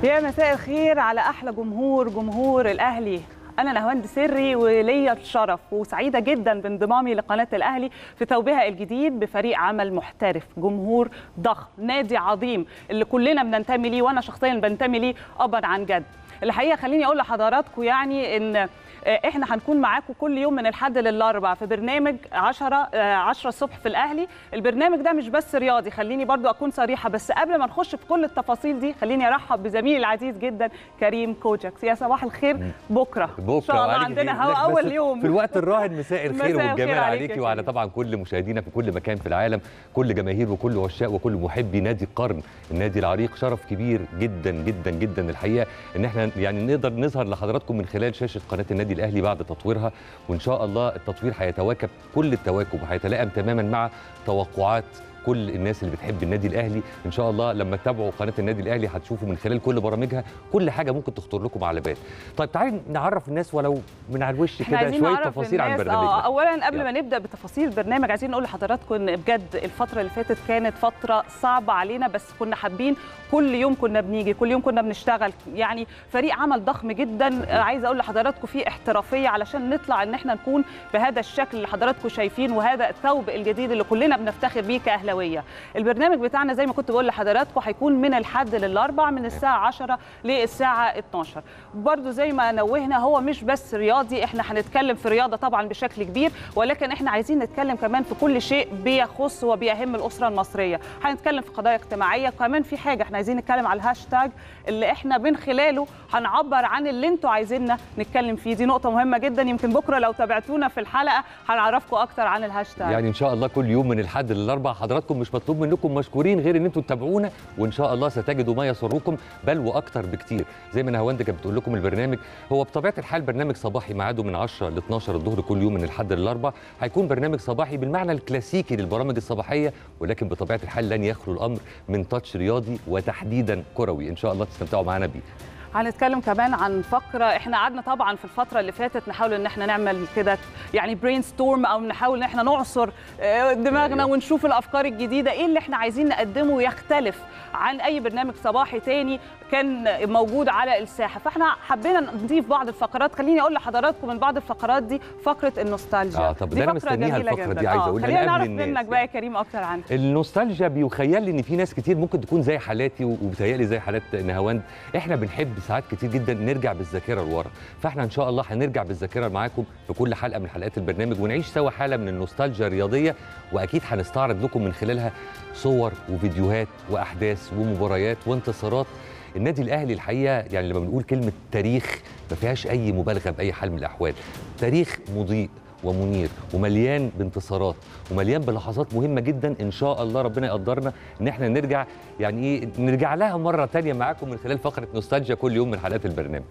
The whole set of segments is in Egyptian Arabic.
يا مساء الخير على احلى جمهور جمهور الاهلي انا نهاوند سري وليا الشرف وسعيده جدا بانضمامي لقناه الاهلي في توبها الجديد بفريق عمل محترف جمهور ضخم نادي عظيم اللي كلنا بننتمي ليه وانا شخصيا بنتمي ليه ابا عن جد الحقيقه خليني اقول لحضراتكم يعني ان احنا هنكون معاكم كل يوم من الحد للاربع في برنامج 10 10 الصبح في الاهلي البرنامج ده مش بس رياضي خليني برضو اكون صريحه بس قبل ما نخش في كل التفاصيل دي خليني ارحب بزميلي العزيز جدا كريم كوجاكس يا صباح الخير بكره بكره ان شاء الله عندنا هوا اول يوم في الوقت الراهن مساء الخير مساء والجمال الخير عليك عليكي يا وعلى كريم. طبعا كل مشاهدينا في كل مكان في العالم كل جماهير وكل عشاق وكل محبي نادي القرن النادي العريق شرف كبير جدا جدا جدا الحقيقه ان احنا يعني نقدر نظهر لحضراتكم من خلال شاشه قناه النادي الاهلي بعد تطويرها وان شاء الله التطوير هيتواكب كل التواكب وهيتلائم تماما مع توقعات كل الناس اللي بتحب النادي الاهلي ان شاء الله لما تتابعوا قناه النادي الاهلي هتشوفوا من خلال كل برامجها كل حاجه ممكن تخطر لكم على بال طيب تعالي نعرف الناس ولو من على الوش احنا كده عايزين شويه نعرف تفاصيل عن الناس- برنامجنا اه اولا قبل يلا. ما نبدا بتفاصيل البرنامج عايزين نقول لحضراتكم ان بجد الفتره اللي فاتت كانت فتره صعبه علينا بس كنا حابين كل يوم كنا بنيجي كل يوم كنا بنشتغل يعني فريق عمل ضخم جدا آه، عايزه اقول لحضراتكم فيه احترافيه علشان نطلع ان احنا نكون بهذا الشكل اللي حضراتكم شايفين وهذا الثوب الجديد اللي كلنا بنفتخر بيه كاهلاويه البرنامج بتاعنا زي ما كنت بقول لحضراتكم هيكون من الحد للاربع من الساعه 10 للساعه 12 برضو زي ما نوهنا هو مش بس رياضي احنا هنتكلم في رياضه طبعا بشكل كبير ولكن احنا عايزين نتكلم كمان في كل شيء بيخص وبيهم الاسره المصريه هنتكلم في قضايا اجتماعيه كمان في حاجه احنا عايزين نتكلم على الهاشتاج اللي احنا من خلاله هنعبر عن اللي انتوا عايزيننا نتكلم فيه دي نقطه مهمه جدا يمكن بكره لو تابعتونا في الحلقه هنعرفكم اكتر عن الهاشتاج يعني ان شاء الله كل يوم من الحد للاربع حضراتكم مش مطلوب منكم مشكورين غير ان انتم تتابعونا وان شاء الله ستجدوا ما يسركم بل واكتر بكتير زي ما نهاوند كانت بتقول لكم البرنامج هو بطبيعه الحال برنامج صباحي ميعاده من 10 ل 12 الظهر كل يوم من الحد للاربع هيكون برنامج صباحي بالمعنى الكلاسيكي للبرامج الصباحيه ولكن بطبيعه الحال لن يخلو الامر من تاتش رياضي وتحديدا كروي ان شاء الله تستمتعوا معنا بيه هنتكلم كمان عن فقره احنا قعدنا طبعا في الفتره اللي فاتت نحاول ان احنا نعمل كده يعني برين ستورم او نحاول ان احنا نعصر آه، دماغنا أيوة. ونشوف الافكار الجديده ايه اللي احنا عايزين نقدمه يختلف عن اي برنامج صباحي تاني كان موجود على الساحه فاحنا حبينا نضيف بعض الفقرات خليني اقول لحضراتكم من بعض الفقرات دي فقره النوستالجيا آه، طب ده أنا فقرة مستنيها جميلة الفقرة جداً. دي، عايز آه، أقول خلينا أنا قبل نعرف الناس منك بقى يا يعني. كريم اكتر عنها النوستالجيا بيخيل لي ان في ناس كتير ممكن تكون زي حالاتي وبتهيألي زي حالات نهاوند احنا بنحب ساعات كتير جدا نرجع بالذاكره لورا فاحنا ان شاء الله هنرجع بالذاكره معاكم في كل حلقه من حلقات البرنامج ونعيش سوا حاله من النوستالجيا الرياضيه واكيد هنستعرض لكم من خلالها صور وفيديوهات واحداث ومباريات وانتصارات النادي الاهلي الحقيقه يعني لما بنقول كلمه تاريخ ما فيهاش اي مبالغه باي حال من الاحوال تاريخ مضيء ومنير ومليان بانتصارات ومليان بلحظات مهمه جدا ان شاء الله ربنا يقدرنا ان احنا نرجع يعني ايه نرجع لها مره تانية معاكم من خلال فقره نوستالجيا كل يوم من حلقات البرنامج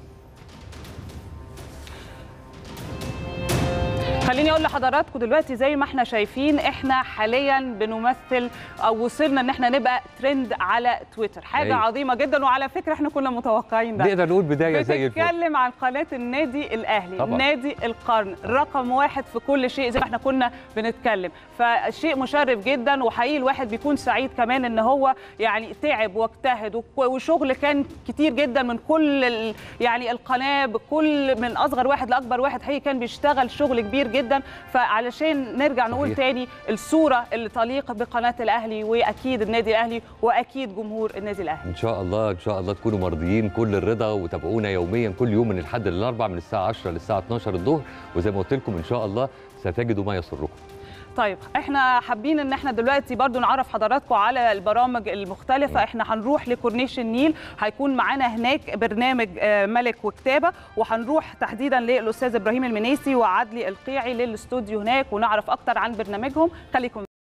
خليني اقول لحضراتكم دلوقتي زي ما احنا شايفين احنا حاليا بنمثل او وصلنا ان احنا نبقى ترند على تويتر حاجه أيوة. عظيمه جدا وعلى فكره احنا كنا متوقعين ده نقدر نقول بدايه زي الفل بتتكلم عن قناه النادي الاهلي طبعاً. نادي القرن رقم واحد في كل شيء زي ما احنا كنا بنتكلم فشيء مشرف جدا وحقيقي الواحد بيكون سعيد كمان ان هو يعني تعب واجتهد وك- وشغل كان كتير جدا من كل ال- يعني القناه بكل من اصغر واحد لاكبر واحد حقيقي كان بيشتغل شغل كبير جدا فعلشان نرجع نقول صحيح. تاني الصوره اللي تليق بقناه الاهلي واكيد النادي الاهلي واكيد جمهور النادي الاهلي ان شاء الله ان شاء الله تكونوا مرضيين كل الرضا وتابعونا يوميا كل يوم من الحد للاربع من الساعه 10 للساعه 12 الظهر وزي ما قلت لكم ان شاء الله ستجدوا ما يسركم طيب احنا حابين ان احنا دلوقتي برضو نعرف حضراتكم على البرامج المختلفة احنا هنروح لكورنيش النيل هيكون معانا هناك برنامج آه، ملك وكتابة وهنروح تحديدا للأستاذ إبراهيم المنيسي وعدلي القيعي للاستوديو هناك ونعرف أكتر عن برنامجهم خليكم